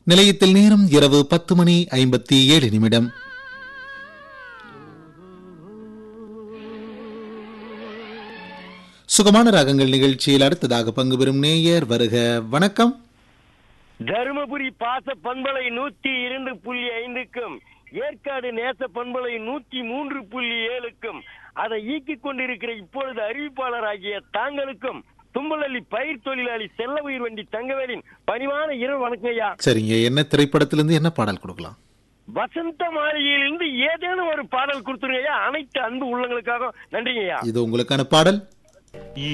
நிலையத்தில் நேரம் இரவு பத்து மணி ஐம்பத்தி ஏழு நிமிடம் சுகமான ராகங்கள் நிகழ்ச்சியில் அடுத்ததாக பங்கு பெறும் நேயர் வருக வணக்கம் தருமபுரி பாச பண்பலை நூத்தி இரண்டு புள்ளி ஐந்துக்கும் ஏற்காடு நேச பண்பலை நூத்தி மூன்று புள்ளி ஏழுக்கும் அதை ஈக்கிக் கொண்டிருக்கிற இப்பொழுது அறிவிப்பாளராகிய தாங்களுக்கும் தும்பலள்ளி பயிர் தொழிலாளி செல்ல உயிர் வண்டி தங்கவேலின் பணிவான இரவு வணக்கம் ஐயா சரிங்க என்ன திரைப்படத்திலிருந்து என்ன பாடல் கொடுக்கலாம் வசந்த மாளிகையிலிருந்து ஏதேனும் ஒரு பாடல் கொடுத்துருங்க ஐயா அனைத்து அன்பு உள்ளங்களுக்காக நன்றிங்க ஐயா இது உங்களுக்கான பாடல்